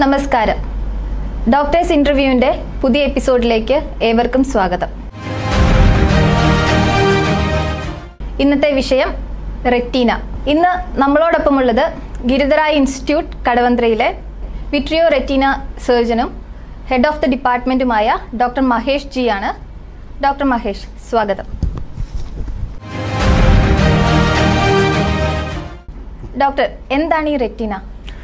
നമസ്കാരം ഡോക്ടേഴ്സ് ഇന്റർവ്യൂവിന്റെ പുതിയ എപ്പിസോഡിലേക്ക് ഏവർക്കും സ്വാഗതം ഇന്നത്തെ വിഷയം റെറ്റീന ഇന്ന് നമ്മളോടൊപ്പമുള്ളത് ഗിരിധരായ ഇൻസ്റ്റിറ്റ്യൂട്ട് കടവന്ത്രയിലെ വിട്രിയോ റെറ്റീന സർജനും ഹെഡ് ഓഫ് ദി ഡിപ്പാർട്ട്മെന്റുമായ ഡോക്ടർ മഹേഷ് ജി ആണ് ഡോക്ടർ മഹേഷ് സ്വാഗതം ഡോക്ടർ എന്താണ് ഈ റെറ്റീന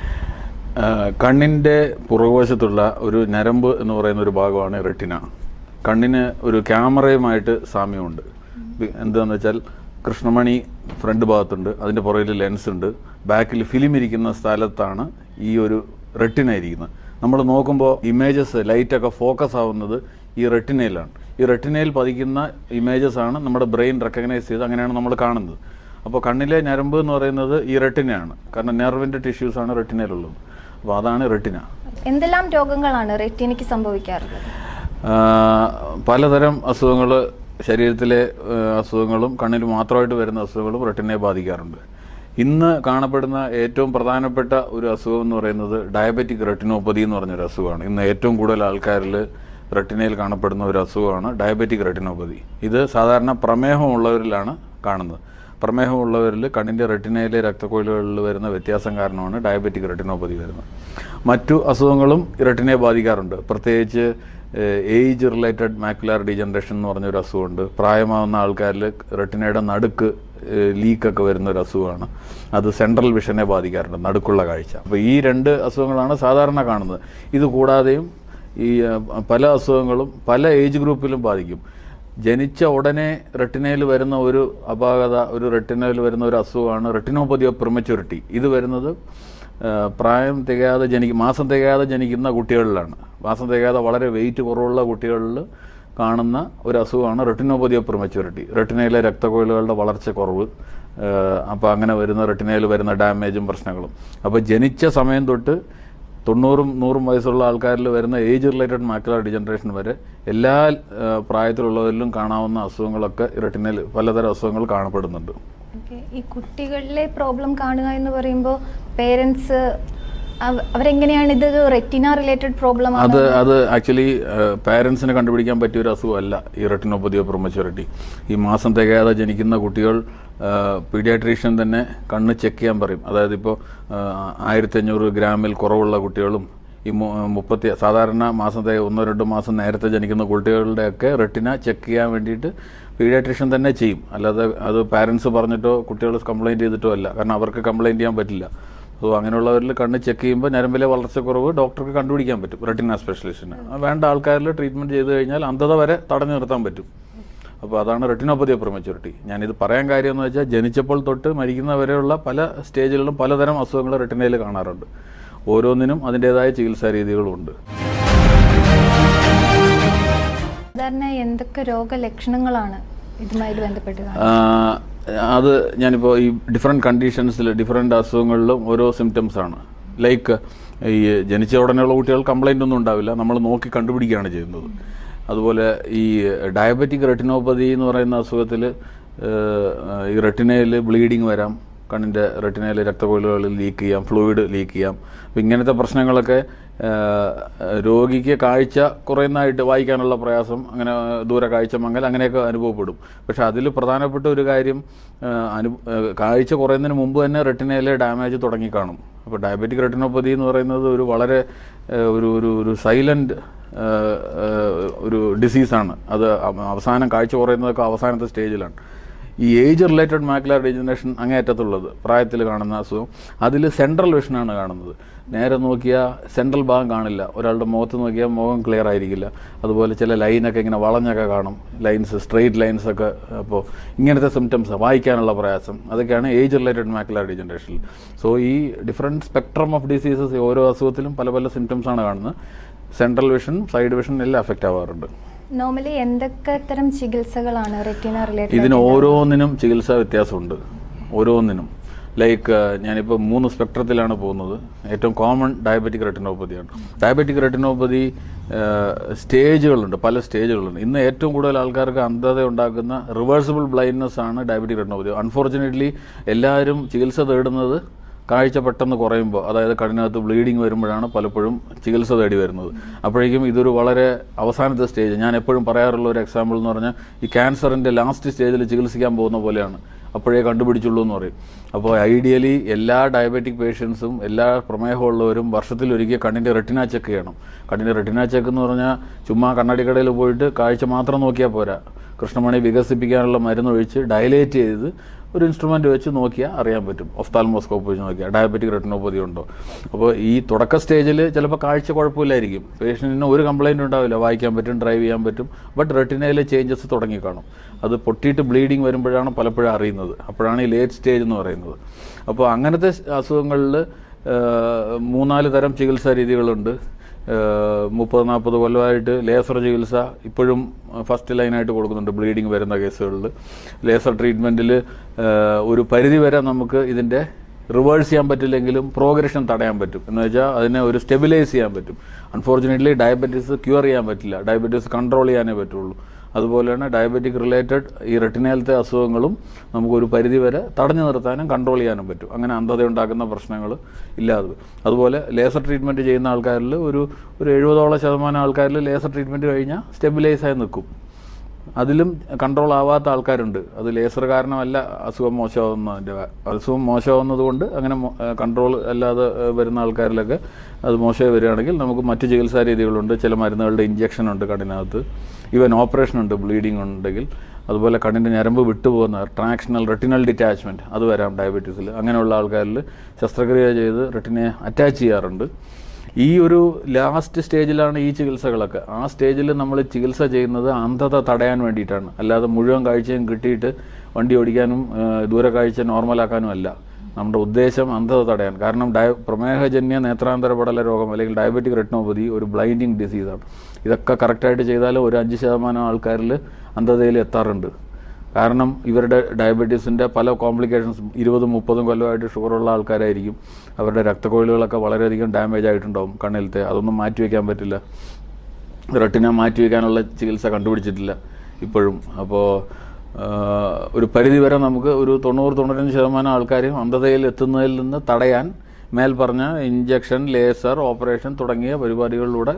ആ, കണ്ണിൻ്റെ പുറകുവശത്തുള്ള ഒരു ഞരമ്പ് എന്ന് പറയുന്ന ഒരു ഭാഗമാണ് റെറ്റിന കണ്ണിന് ഒരു ക്യാമറയുമായിട്ട് സാമ്യമുണ്ട് ബി- എന്താന്ന് വെച്ചാൽ കൃഷ്ണമണി ഫ്രണ്ട് ഭാഗത്തുണ്ട് അതിൻ്റെ പുറകിൽ ലെൻസ് ഉണ്ട് ബാക്കിൽ ഫിലിം ഇരിക്കുന്ന സ്ഥലത്താണ് ഈ ഒരു റെറ്റിന ഇരിക്കുന്നത് നമ്മൾ നോക്കുമ്പോൾ ഇമേജസ് ലൈറ്റൊക്കെ ഫോക്കസ് ആവുന്നത് ഈ റെറ്റിനയിലാണ് ഈ റെറ്റിനയിൽ പതിക്കുന്ന ഇമേജസ് ആണ് നമ്മുടെ ബ്രെയിൻ റെക്കഗ്നൈസ് ചെയ്ത് അങ്ങനെയാണ് നമ്മൾ കാണുന്നത് അപ്പോൾ കണ്ണിലെ ഞരമ്പ് എന്ന് പറയുന്നത് ഈ റെറ്റിനയാണ് കാരണം നെർവിൻ്റെ ടിഷ്യൂസാണ് റെറ്റിനയിലുള്ളത് അപ്പോൾ അതാണ് റെറ്റിന എന്തെല്ലാം രോഗങ്ങളാണ് റെറ്റീനയ്ക്ക് സംഭവിക്കാറുള്ളത് ആ, പലതരം അസുഖങ്ങൾ ശരീരത്തിലെ ആ, അസുഖങ്ങളും കണ്ണിൽ മാത്രമായിട്ട് വരുന്ന അസുഖങ്ങളും റെറ്റിനയെ ബാധിക്കാറുണ്ട് ഇന്ന് കാണപ്പെടുന്ന ഏറ്റവും പ്രധാനപ്പെട്ട ഒരു അസുഖം എന്ന് പറയുന്നത് ഡയബറ്റിക് റെറ്റിനോപ്പതി എന്ന് പറഞ്ഞൊരു അസുഖമാണ് ഇന്ന് ഏറ്റവും കൂടുതൽ ആൾക്കാരിൽ റെറ്റിനയിൽ കാണപ്പെടുന്ന ഒരു അസുഖമാണ് ഡയബറ്റിക് റെറ്റിനോപ്പതി ഇത് സാധാരണ പ്രമേഹമുള്ളവരിലാണ് കാണുന്നത് പ്രമേഹമുള്ളവരിൽ കണ്ണിൻ്റെ റെറ്റിനയിലെ രക്തക്കൊയിലുകളിൽ വരുന്ന വ്യത്യാസം കാരണമാണ് ഡയബറ്റിക് റെറ്റിനോപ്പതി വരുന്നത് മറ്റു അസുഖങ്ങളും റെറ്റിനയെ ബാധിക്കാറുണ്ട് പ്രത്യേകിച്ച് ഏജ് റിലേറ്റഡ് മാക്കുലാർ ഡീജനറേഷൻ എന്ന് പറഞ്ഞൊരു അസുഖമുണ്ട് പ്രായമാവുന്ന ആൾക്കാരിൽ റെറ്റിനയുടെ നടുക്ക് ലീക്കൊക്കെ വരുന്ന ഒരു അസുഖമാണ് അത് സെൻട്രൽ വിഷനെ ബാധിക്കാറുണ്ട് നടുക്കുള്ള കാഴ്ച അപ്പോൾ ഈ രണ്ട് അസുഖങ്ങളാണ് സാധാരണ കാണുന്നത് ഇത് കൂടാതെയും ഈ ആ, പല അസുഖങ്ങളും പല ഏജ് ഗ്രൂപ്പിലും ബാധിക്കും ജനിച്ച ഉടനെ റെറ്റിനയിൽ വരുന്ന ഒരു അപാകത ഒരു റെറ്റിനയിൽ വരുന്ന ഒരു അസുഖമാണ് റെറ്റിനോപ്പതി ഓഫ് പ്രിമച്യൂരിറ്റി ഇത് വരുന്നത് ആ, പ്രായം തികയാതെ ജനിക്കും മാസം തികയാതെ ജനിക്കുന്ന കുട്ടികളിലാണ് മാസം തികയാതെ വളരെ വെയിറ്റ് കുറവുള്ള കുട്ടികളിൽ കാണുന്ന ഒരു അസുഖമാണ് റെറ്റിനോപ്പതി ഓഫ് പ്രിമച്യൂരിറ്റി റെറ്റിനയിലെ രക്തക്കൊയിലുകളുടെ വളർച്ച കുറവ് അപ്പോൾ അങ്ങനെ വരുന്ന റെറ്റിനയിൽ വരുന്ന ഡാമേജും പ്രശ്നങ്ങളും അപ്പോൾ ജനിച്ച സമയം തൊട്ട് തൊണ്ണൂറും നൂറും വയസ്സുള്ള ആൾക്കാരിൽ വരുന്ന ഏജ് റിലേറ്റഡ് മാക്കുലർ ഡിജനറേഷൻ വരെ എല്ലാ ആ, പ്രായത്തിലുള്ളവരിലും കാണാവുന്ന അസുഖങ്ങളൊക്കെ റെറ്റിനയിൽ പലതരം അസുഖങ്ങൾ കാണപ്പെടുന്നുണ്ട് Okay. ഈ കുട്ടികളിലെ പ്രോബ്ലം കാണുക എന്ന് പറയുമ്പോൾ പേരൻസ് അവരെങ്ങനെയാണ് ഇത് റെറ്റിന റിലേറ്റഡ് പ്രോബ്ലം അത് അത് ആക്ച്വലി പാരൻസിന് കണ്ടുപിടിക്കാൻ പറ്റിയ ഒരു അസുഖമല്ല ഈ റെറ്റിനോപ്പതിയോ പ്രൊമച്യൂരിറ്റി ഈ മാസം തികയാതെ ജനിക്കുന്ന കുട്ടികൾ പീഡിയാട്രീഷ്യൻ തന്നെ കണ്ണ് ചെക്ക് ചെയ്യാൻ പറയും അതായത് ഇപ്പോൾ ആയിരത്തി അഞ്ഞൂറ് ഗ്രാമിൽ കുറവുള്ള കുട്ടികളും ഈ മു- മുപ്പത്തി സാധാരണ മാസം തിക ഒന്നോ രണ്ടോ മാസം നേരത്തെ ജനിക്കുന്ന കുട്ടികളുടെയൊക്കെ റെറ്റിന ചെക്ക് ചെയ്യാൻ വേണ്ടിയിട്ട് പീഡിയാട്രീഷ്യൻ തന്നെ ചെയ്യും അല്ലാതെ അത് പാരൻസ് പറഞ്ഞിട്ടോ കുട്ടികൾ കംപ്ലൈൻറ്റ് ചെയ്തിട്ടോ അല്ല കാരണം അവർക്ക് കംപ്ലൈൻറ്റ് ചെയ്യാൻ പറ്റില്ല സോ അങ്ങനെയുള്ളവരിൽ കണ്ണ് ചെക്ക് ചെയ്യുമ്പോൾ ഞരമ്പിലെ വളർച്ചക്കുറവ് ഡോക്ടർക്ക് കണ്ടുപിടിക്കാൻ പറ്റും റെറ്റിന സ്പെഷ്യലിസ്റ്റിന് വേണ്ട ആൾക്കാരിൽ ട്രീറ്റ്മെൻറ്റ് ചെയ്ത് കഴിഞ്ഞാൽ അന്ധത വരെ തടഞ്ഞു നിർത്താൻ പറ്റും അപ്പോൾ അതാണ് റെറ്റിനോപ്പതി പ്രൊമച്യൂരിറ്റി ഞാനിത് പറയാൻ കാര്യം എന്ന് വെച്ചാൽ ജനിച്ചപ്പോൾ തൊട്ട് മരിക്കുന്ന വരെയുള്ള പല സ്റ്റേജിലും പലതരം അസുഖങ്ങൾ റെറ്റിനയിൽ കാണാറുണ്ട് ഓരോന്നിനും അതിൻ്റേതായ ചികിത്സാ രീതികളുമുണ്ട് സാധാരണ എന്തൊക്കെ രോഗലക്ഷണങ്ങളാണ് ഇതുമായിട്ട് ബന്ധപ്പെട്ട് കാണുന്നത്? ആഹ് അത് ഞാനിപ്പോൾ ഈ ഡിഫറെൻറ്റ് കണ്ടീഷൻസിൽ ഡിഫറെൻറ്റ് അസുഖങ്ങളിലും ഓരോ സിംറ്റംസ് ആണ് ലൈക്ക് ഈ ജനിച്ച ഉടനെയുള്ള കുട്ടികൾ കംപ്ലൈൻ്റ് ഒന്നും ഉണ്ടാവില്ല നമ്മൾ നോക്കി കണ്ടുപിടിക്കുകയാണ് ചെയ്യുന്നത് അതുപോലെ ഈ ഡയബറ്റിക് റെറ്റിനോപ്പതി എന്ന് പറയുന്ന അസുഖത്തിൽ ഈ റെറ്റിനയിൽ ബ്ലീഡിങ് വരാം കണ്ണിൻ്റെ റെറ്റിനയിലെ രക്തക്കൊയിലുകളിൽ ലീക്ക് ചെയ്യാം ഫ്ലൂയിഡ് ലീക്ക് ചെയ്യാം അപ്പം ഇങ്ങനത്തെ പ്രശ്നങ്ങളൊക്കെ ആ, രോഗിക്ക് കാഴ്ച കുറയുന്നതായിട്ട് വായിക്കാനുള്ള പ്രയാസം അങ്ങനെ ദൂര കാഴ്ച മങ്ങൽ അങ്ങനെയൊക്കെ അനുഭവപ്പെടും പക്ഷെ അതിൽ പ്രധാനപ്പെട്ട ഒരു കാര്യം ആ, അനു ആ, കാഴ്ച കുറയുന്നതിന് മുമ്പ് തന്നെ റെറ്റിനയിലെ ഡാമേജ് തുടങ്ങിക്കാണും അപ്പോൾ ഡയബറ്റിക് റെറ്റിനോപ്പതി എന്ന് പറയുന്നത് ഒരു വളരെ ആ, ഒരു ഒരു ഒരു സൈലൻറ്റ് ഒരു ഡിസീസാണ് അത് അവ- അവസാനം കാഴ്ച കുറയുന്നതൊക്കെ അവസാനത്തെ സ്റ്റേജിലാണ് ഈ ഏജ് റിലേറ്റഡ് മാക്കുലർ ഡീജനറേഷൻ അങ്ങേയറ്റത്തുള്ളത് പ്രായത്തിൽ കാണുന്ന അസുഖം അതിൽ സെൻട്രൽ വിഷനാണ് കാണുന്നത് നേരെ നോക്കിയാൽ സെൻട്രൽ ഭാഗം കാണില്ല ഒരാളുടെ മുഖത്ത് നോക്കിയാൽ മുഖം ക്ലിയർ ആയിരിക്കില്ല അതുപോലെ ചില ലൈനൊക്കെ ഇങ്ങനെ വളഞ്ഞൊക്കെ കാണും ലൈൻസ് സ്ട്രെയിറ്റ് ലൈൻസ് ഒക്കെ അപ്പോൾ ഇങ്ങനത്തെ സിംറ്റംസ് വായിക്കാനുള്ള പ്രയാസം അതൊക്കെയാണ് age related macular degeneration so ഈ ഡിഫറെൻറ്റ് സ്പെക്ട്രം ഓഫ് ഡിസീസസ് ഓരോ അസുഖത്തിലും പല പല സിംറ്റംസ് ആണ് കാണുന്നത് സെൻട്രൽ വിഷൻ സൈഡ് വിഷൻ എല്ലാം അഫക്റ്റ് ആവാറുണ്ട് നോർമലി എന്തൊക്കെ തരം ചികിത്സകളാണ് റെറ്റിന റിലേറ്റഡ് ഇതിന് ഓരോന്നിനും ചികിത്സാ വ്യത്യാസമുണ്ട് ഓരോന്നിനും ലൈക്ക് ഞാനിപ്പോൾ മൂന്ന് സ്പെക്ട്രത്തിലാണ് പോകുന്നത് ഏറ്റവും കോമൺ ഡയബറ്റിക് റെറ്റിനോപ്പതിയാണ് ഡയബറ്റിക് റെറ്റിനോപ്പതി സ്റ്റേജുകളുണ്ട് പല സ്റ്റേജുകളുണ്ട് ഇന്ന് ഏറ്റവും കൂടുതൽ ആൾക്കാർക്ക് അന്ധത ഉണ്ടാക്കുന്ന റിവേഴ്സിബിൾ ബ്ലൈൻഡ്നെസ് ആണ് ഡയബറ്റിക് റെറ്റിനോപ്പതി അൺഫോർച്ചുനേറ്റ്ലി എല്ലാവരും ചികിത്സ തേടുന്നത് കാഴ്ച പെട്ടെന്ന് കുറയുമ്പോൾ അതായത് കണ്ണിനകത്ത് ബ്ലീഡിങ് വരുമ്പോഴാണ് പലപ്പോഴും ചികിത്സ തേടി വരുന്നത് അപ്പോഴേക്കും ഇതൊരു വളരെ അവസാനത്തെ സ്റ്റേജ് ഞാൻ എപ്പോഴും പറയാറുള്ള ഒരു എക്സാമ്പിൾ എന്ന് പറഞ്ഞാൽ ഈ ക്യാൻസറിൻ്റെ ലാസ്റ്റ് സ്റ്റേജിൽ ചികിത്സിക്കാൻ പോകുന്ന പോലെയാണ് അപ്പോഴേ കണ്ടുപിടിച്ചുള്ളൂ എന്ന് പറയും അപ്പോൾ ഐഡിയലി എല്ലാ ഡയബറ്റിക് പേഷ്യൻസും എല്ലാ പ്രമേഹമുള്ളവരും വർഷത്തിലൊരിക്കൽ കണ്ണിൻ്റെ റെറ്റിന ചെക്ക് ചെയ്യണം കണ്ണിൻ്റെ റെറ്റിന ചെക്ക് എന്ന് പറഞ്ഞാൽ ചുമ്മാ കണ്ണാടിക്കടയിൽ പോയിട്ട് കാഴ്ച മാത്രം നോക്കിയാൽ പോരാ കൃഷ്ണമണി വികസിപ്പിക്കാനുള്ള മരുന്ന് ഒഴിച്ച് ഡയലേറ്റ് ചെയ്ത് ഒരു ഇൻസ്ട്രുമെൻ്റ് വെച്ച് നോക്കിയാൽ അറിയാൻ പറ്റും ഒഫ്താൽമോസ്കോപ്പ് വെച്ച് നോക്കിയാൽ ഡയബറ്റിക് റെറ്റിനോപ്പതി ഉണ്ടോ അപ്പോൾ ഈ തുടക്ക സ്റ്റേജിൽ ചിലപ്പോൾ കാഴ്ച കുഴപ്പമില്ലായിരിക്കും പേഷ്യൻറ്റിന് ഒരു കംപ്ലൈൻറ്റ് ഉണ്ടാവില്ല വായിക്കാൻ പറ്റും ഡ്രൈവ് ചെയ്യാൻ പറ്റും ബട്ട് റെറ്റിനയിലെ ചേഞ്ചസ് തുടങ്ങി കാണും അത് പൊട്ടിയിട്ട് ബ്ലീഡിങ് വരുമ്പോഴാണ് പലപ്പോഴും അറിയുന്നത് അപ്പോഴാണ് ഈ ലേറ്റ് സ്റ്റേജ് എന്ന് പറയുന്നത് അപ്പോൾ അങ്ങനത്തെ അസുഖങ്ങളിൽ മൂന്നാല് തരം ചികിത്സാ രീതികളുണ്ട് മുപ്പത് നാൽപ്പത് കൊല്ലമായിട്ട് ലേസർ ചികിത്സ ഇപ്പോഴും ഫസ്റ്റ് ലൈനായിട്ട് കൊടുക്കുന്നുണ്ട് ബ്ലീഡിങ് വരുന്ന കേസുകളിൽ ലേസർ ട്രീറ്റ്മെൻറ്റിൽ ഒരു പരിധി വരെ നമുക്ക് ഇതിൻ്റെ റിവേഴ്സ് ചെയ്യാൻ പറ്റില്ലെങ്കിലും പ്രോഗ്രഷൻ തടയാൻ പറ്റും എന്ന് വെച്ചാൽ അതിനെ ഒരു സ്റ്റെബിലൈസ് ചെയ്യാൻ പറ്റും അൺഫോർച്ചുനേറ്റ്ലി ഡയബറ്റീസ് ക്യൂർ ചെയ്യാൻ പറ്റില്ല ഡയബറ്റീസ് കൺട്രോൾ ചെയ്യാനേ പറ്റുള്ളൂ അതുപോലെ തന്നെ ഡയബറ്റിക് റിലേറ്റഡ് ഈ റെറ്റിനയിലത്തെ അസുഖങ്ങളും നമുക്കൊരു പരിധി വരെ തടഞ്ഞു നിർത്താനും കൺട്രോൾ ചെയ്യാനും പറ്റും അങ്ങനെ അന്ധത ഉണ്ടാക്കുന്ന പ്രശ്നങ്ങൾ ഇല്ലാതെ വരും. അതുപോലെ ലേസർ ട്രീറ്റ്മെൻറ്റ് ചെയ്യുന്ന ആൾക്കാരിൽ ഒരു ഒരു എഴുപതോളം ശതമാനം ആൾക്കാരിൽ ലേസർ ട്രീറ്റ്മെൻറ്റ് കഴിഞ്ഞാൽ സ്റ്റെബിലൈസ് ആയി നിൽക്കും അതിലും കൺട്രോൾ ആവാത്ത ആൾക്കാരുണ്ട് അത് ലേസർ കാരണമല്ല അസുഖം മോശമാവുന്നതിൻ്റെ അസുഖം മോശമാവുന്നത് കൊണ്ട് അങ്ങനെ കൺട്രോൾ അല്ലാതെ ഏഹ്, വരുന്ന ആൾക്കാരിലൊക്കെ അത് മോശമായി വരികയാണെങ്കിൽ നമുക്ക് മറ്റ് ചികിത്സാ രീതികളുണ്ട് ചില മരുന്നുകളുടെ ഇഞ്ചക്ഷൻ ഉണ്ട് കണ്ണിനകത്ത് ഈവൻ ഓപ്പറേഷൻ ഉണ്ട് ബ്ലീഡിംഗ് ഉണ്ടെങ്കിൽ അതുപോലെ കണ്ണിൻ്റെ ഞരമ്പ് വിട്ടുപോകുന്ന ട്രാക്ഷണൽ റെറ്റിനൽ ഡിറ്റാച്ച്മെൻറ്റ് അത് വരാം ഡയബറ്റീസിൽ അങ്ങനെയുള്ള ആൾക്കാരിൽ ശസ്ത്രക്രിയ ചെയ്ത് റെറ്റിനെ അറ്റാച്ച് ചെയ്യാറുണ്ട് ഈ ഒരു ലാസ്റ്റ് സ്റ്റേജിലാണ് ഈ ചികിത്സകളൊക്കെ ആ സ്റ്റേജിൽ നമ്മൾ ചികിത്സ ചെയ്യുന്നത് അന്ധത തടയാൻ വേണ്ടിയിട്ടാണ് അല്ലാതെ മുഴുവൻ കാഴ്ചയും കിട്ടിയിട്ട് വണ്ടി ഓടിക്കാനും ഏഹ്, ദൂരക്കാഴ്ച നോർമലാക്കാനും അല്ല നമ്മുടെ ഉദ്ദേശം അന്ധത തടയാൻ കാരണം ഡയ പ്രമേഹജന്യ നേത്രാന്തര പടല രോഗം അല്ലെങ്കിൽ ഡയബറ്റിക് റെറ്റിനോപ്പതി ഒരു ബ്ലൈൻഡിങ് ഡിസീസാണ് ഇതൊക്കെ കറക്റ്റായിട്ട് ചെയ്താൽ ഒരു അഞ്ച് ശതമാനം ആൾക്കാരിൽ അന്ധതയിൽ എത്താറുണ്ട് കാരണം ഇവരുടെ ഡയബറ്റീസിൻ്റെ പല കോംപ്ലിക്കേഷൻസ് ഇരുപതും മുപ്പതും കൊല്ലമായിട്ട് ഷുഗറുള്ള ആൾക്കാരായിരിക്കും അവരുടെ രക്തക്കൊഴിലുകളൊക്കെ വളരെയധികം ഡാമേജ് ആയിട്ടുണ്ടാവും കണ്ണിലത്തെ അതൊന്നും മാറ്റി വയ്ക്കാൻ പറ്റില്ല റെട്ടിന മാറ്റി വയ്ക്കാനുള്ള ചികിത്സ കണ്ടുപിടിച്ചിട്ടില്ല ഇപ്പോഴും അപ്പോൾ ഒരു പരിധി വരെ നമുക്ക് ഒരു തൊണ്ണൂറ് തൊണ്ണൂറ്റഞ്ച് ശതമാനം ആൾക്കാരും അന്ധതയിൽ എത്തുന്നതിൽ നിന്ന് തടയാൻ മേൽ പറഞ്ഞ ഇഞ്ചക്ഷൻ ലേസർ ഓപ്പറേഷൻ തുടങ്ങിയ പരിപാടികളിലൂടെ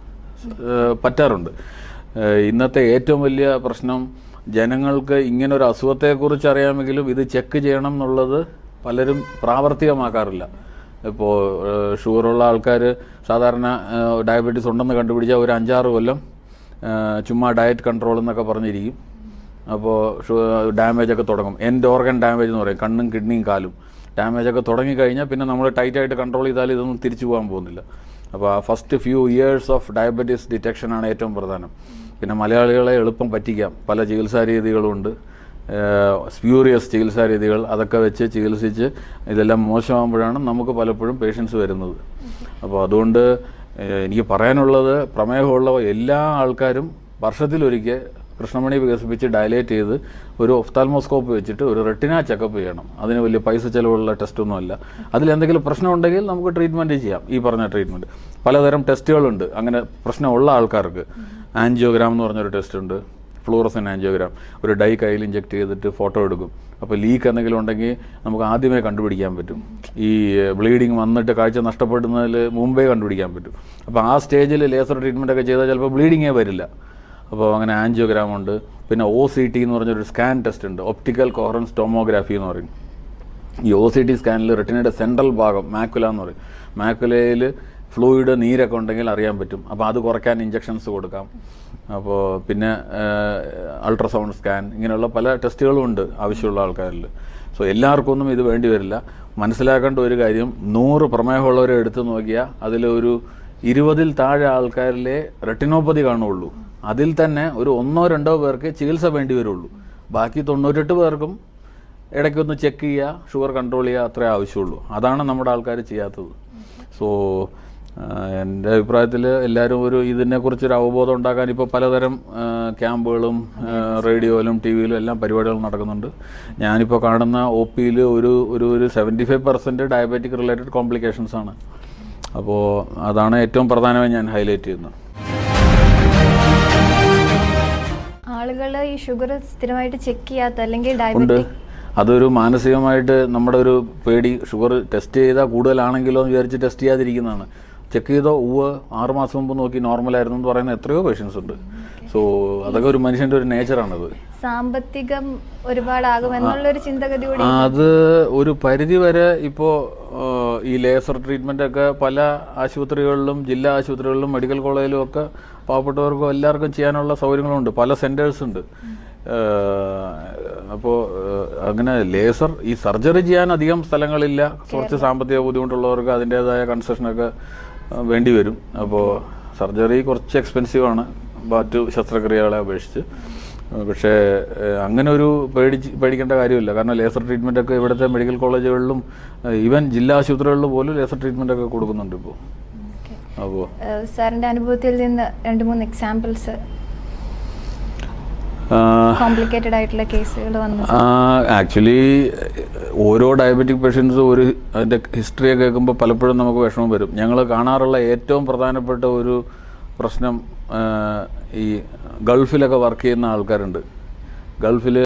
ഏഹ് പറ്റാറുണ്ട് ഏഹ് ഇന്നത്തെ ഏറ്റവും വലിയ പ്രശ്നം ജനങ്ങൾക്ക് ഇങ്ങനെ ഒരു അസുഖത്തെക്കുറിച്ച് അറിയാമെങ്കിലും ഇത് ചെക്ക് ചെയ്യണം എന്നുള്ളത് പലരും പ്രാവർത്തികമാക്കാറില്ല ഇപ്പോൾ ഷുഗറുള്ള ആൾക്കാർ സാധാരണ ഏഹ് ഡയബറ്റീസ് ഉണ്ടെന്ന് കണ്ടുപിടിച്ചാൽ ഒരു അഞ്ചാറ് കൊല്ലം ഏഹ് ചുമ്മാ ഡയറ്റ് കൺട്രോൾ എന്നൊക്കെ പറഞ്ഞിരിക്കും അപ്പോൾ ഡാമേജ് ഒക്കെ തുടങ്ങും എൻഡ് ഓർഗൻ ഡാമേജ് എന്ന് പറയും കണ്ണും കിഡ്നിയും കാലും ഡാമേജ് ഒക്കെ തുടങ്ങിക്കഴിഞ്ഞാൽ പിന്നെ നമ്മൾ ടൈറ്റായിട്ട് കൺട്രോൾ ചെയ്താൽ ഇതൊന്നും തിരിച്ചു പോകാൻ പോകുന്നില്ല അപ്പോൾ ആ first few years of diabetes ഡിറ്റക്ഷനാണ് ഏറ്റവും പ്രധാനം പിന്നെ മലയാളികളെ എളുപ്പം പറ്റിക്കാം പല ചികിത്സാ രീതികളുമുണ്ട് സ്പ്യൂറിയസ് ചികിത്സാ രീതികൾ അതൊക്കെ വെച്ച് ചികിത്സിച്ച് ഇതെല്ലാം മോശമാകുമ്പോഴാണ് നമുക്ക് പലപ്പോഴും പേഷ്യൻസ് വരുന്നത് അപ്പോൾ അതുകൊണ്ട് ഏഹ് എനിക്ക് പറയാനുള്ളത് പ്രമേഹമുള്ള എല്ലാ ആൾക്കാരും വർഷത്തിലൊരിക്കൽ കൃഷ്ണമണി വികസിപ്പിച്ച് ഡയലേറ്റ് ചെയ്ത് ഒരു ഒഫ്താൽമോസ്കോപ്പ് വെച്ചിട്ട് ഒരു റെട്ടിന ചെക്കപ്പ് ചെയ്യണം അതിന് വലിയ പൈസ ചിലവുള്ള ടെസ്റ്റൊന്നുമല്ല അതിൽ എന്തെങ്കിലും പ്രശ്നമുണ്ടെങ്കിൽ നമുക്ക് ട്രീറ്റ്മെൻറ്റ് ചെയ്യാം ഈ പറഞ്ഞ ട്രീറ്റ്മെൻറ്റ് പലതരം ടെസ്റ്റുകളുണ്ട് അങ്ങനെ പ്രശ്നമുള്ള ആൾക്കാർക്ക് ആൻജിയോഗ്രാം എന്ന് പറഞ്ഞൊരു ടെസ്റ്റ് ഉണ്ട് ഫ്ലൂറസൻ ആൻജിയോഗ്രാം ഒരു ഡൈ കയ്യിൽ ഇഞ്ചെക്ട് ചെയ്തിട്ട് ഫോട്ടോ എടുക്കും അപ്പോൾ ലീക്ക് എന്തെങ്കിലും ഉണ്ടെങ്കിൽ നമുക്ക് ആദ്യമേ കണ്ടുപിടിക്കാൻ പറ്റും ഈ ബ്ലീഡിങ് വന്നിട്ട് കാഴ്ച നഷ്ടപ്പെടുന്നതിൽ മുമ്പേ കണ്ടുപിടിക്കാൻ പറ്റും അപ്പോൾ ആ സ്റ്റേജിൽ ലേസർ ട്രീറ്റ്മെൻ്റ് ഒക്കെ ചെയ്താൽ ചിലപ്പോൾ ബ്ലീഡിങ്ങേ വരില്ല അപ്പോൾ അങ്ങനെ ആൻജിയോഗ്രാം ഉണ്ട് പിന്നെ ഒ സി ടി എന്ന് പറഞ്ഞൊരു സ്കാൻ ടെസ്റ്റ് ഉണ്ട് ഒപ്റ്റിക്കൽ കോഹറൻസ് ടോമോഗ്രാഫി എന്ന് പറയും ഈ ഒ സി ടി സ്കാനിൽ റെറ്റിനയുടെ സെൻട്രൽ ഭാഗം മാക്കുല എന്ന് പറയും മാക്കുലയിൽ ഫ്ലൂയിഡ് നീരൊക്കെ ഉണ്ടെങ്കിൽ അറിയാൻ പറ്റും അപ്പോൾ അത് കുറയ്ക്കാൻ ഇഞ്ചെക്ഷൻസ് കൊടുക്കാം അപ്പോൾ പിന്നെ അൾട്രാസൗണ്ട് സ്കാൻ ഇങ്ങനെയുള്ള പല ടെസ്റ്റുകളും ഉണ്ട് ആവശ്യമുള്ള ആൾക്കാരിൽ സോ എല്ലാവർക്കും ഒന്നും ഇത് വേണ്ടി വരില്ല മനസ്സിലാക്കേണ്ട ഒരു കാര്യം നൂറ് പ്രമേഹമുള്ളവരെ എടുത്തു നോക്കിയാൽ അതിലൊരു ഇരുപതിൽ താഴെ ആൾക്കാരിലെ റെട്ടിനോപ്പതി കാണുള്ളൂ അതിൽ തന്നെ ഒരു ഒന്നോ രണ്ടോ പേർക്ക് ചികിത്സ വേണ്ടി വരുള്ളൂ ബാക്കി തൊണ്ണൂറ്റെട്ട് പേർക്കും ഇടയ്ക്കൊന്ന് ചെക്ക് ചെയ്യുക ഷുഗർ കൺട്രോൾ ചെയ്യുക അത്രേ ആവശ്യമുള്ളൂ അതാണ് നമ്മുടെ ആൾക്കാർ ചെയ്യാത്തത് സോ എൻ്റെ അഭിപ്രായത്തിൽ എല്ലാവരും ഒരു ഇതിനെക്കുറിച്ചൊരു അവബോധം ഉണ്ടാക്കാൻ ഇപ്പോൾ പലതരം ആ, ക്യാമ്പുകളും ആ, റേഡിയോയിലും ടി വിയിലും എല്ലാം പരിപാടികൾ നടക്കുന്നുണ്ട് ഞാനിപ്പോൾ കാണുന്ന ഒ പിയിൽ ഒരു ഒരു ഒരു seventy five percent diabetic related complications ആണ് അപ്പോൾ അതാണ് ഏറ്റവും പ്രധാനമായി ഞാൻ ഹൈലൈറ്റ് ചെയ്യുന്നത് ആളുകൾ ഈ ഷുഗർ സ്ഥിരമായിട്ട് ചെക്ക് ചെയ്യാത്ത അല്ലെങ്കിൽ ഉണ്ട് ഡയബറ്റിക് അതൊരു മാനസികമായിട്ട് നമ്മുടെ ഒരു പേടി ഷുഗർ ടെസ്റ്റ് ചെയ്താൽ കൂടുതലാണെങ്കിലോ എന്ന് വിചാരിച്ച് ടെസ്റ്റ് ചെയ്യാതിരിക്കുന്നതാണ് ചെക്ക് ചെയ്തോ ഉവ് ആറ് മാസം മുമ്പ് നോക്കി നോർമലായിരുന്നു എന്ന് പറയുന്ന എത്രയോ പേഷ്യൻസ് ഉണ്ട് സോ അതൊക്കെ ഒരു മനുഷ്യൻ്റെ ഒരു നേച്ചറാണത് സാമ്പത്തികം ഒരുപാടാകും എന്നുള്ളൊരു ചിന്തഗതി കൂടി അത് ഒരു പരിധി വരെ ഇപ്പോൾ ഈ ലേസർ ട്രീറ്റ്മെൻ്റ് ഒക്കെ പല ആശുപത്രികളിലും ജില്ലാ ആശുപത്രികളിലും മെഡിക്കൽ കോളേജിലും ഒക്കെ പാവപ്പെട്ടവർക്കും എല്ലാവർക്കും ചെയ്യാനുള്ള സൗകര്യങ്ങളുണ്ട് പല സെൻറ്റേഴ്സ് ഉണ്ട് അപ്പോൾ അങ്ങനെ ലേസർ ഈ സർജറി ചെയ്യാൻ അധികം സ്ഥലങ്ങളില്ല കുറച്ച് സാമ്പത്തിക ബുദ്ധിമുട്ടുള്ളവർക്ക് അതിൻ്റേതായ കൺസെഷനൊക്കെ ആ, വേണ്ടി വരും അപ്പോൾ സർജറി കുറച്ച് എക്സ്പെൻസീവ് ആണ് മറ്റു ശസ്ത്രക്രിയകളെ അപേക്ഷിച്ച് ആ, പക്ഷേ ഏഹ്, അങ്ങനെ ഒരു പേടിച്ച് പേടിക്കേണ്ട കാര്യമില്ല കാരണം ലേസർ ട്രീറ്റ്മെൻ്റ് ഒക്കെ ഇവിടുത്തെ മെഡിക്കൽ കോളേജുകളിലും ഈവൻ ജില്ലാ ആശുപത്രികളിലും പോലും ലേസർ ട്രീറ്റ്മെൻ്റ് ഒക്കെ കൊടുക്കുന്നുണ്ട് ഇപ്പോൾ അപ്പോൾ സാറിന്റെ അനുഭവത്തിൽ നിന്ന് രണ്ട് മൂന്ന് എക്സാമ്പിൾസ് കോംപ്ലിക്കേറ്റഡ് ആയിട്ടുള്ള കേസുകൾ വന്നു ആക്ച്വലി ഓരോ ഡയബറ്റിക് പേഷ്യൻസും ഒരു അതിൻ്റെ ഹിസ്റ്ററിയെ കേൾക്കുമ്പോൾ പലപ്പോഴും നമുക്ക് വിഷമം വരും ഞങ്ങൾ കാണാറുള്ള ഏറ്റവും പ്രധാനപ്പെട്ട ഒരു പ്രശ്നം ആ, ഈ ഗൾഫിലൊക്കെ വർക്ക് ചെയ്യുന്ന ആൾക്കാരുണ്ട് ഗൾഫിൽ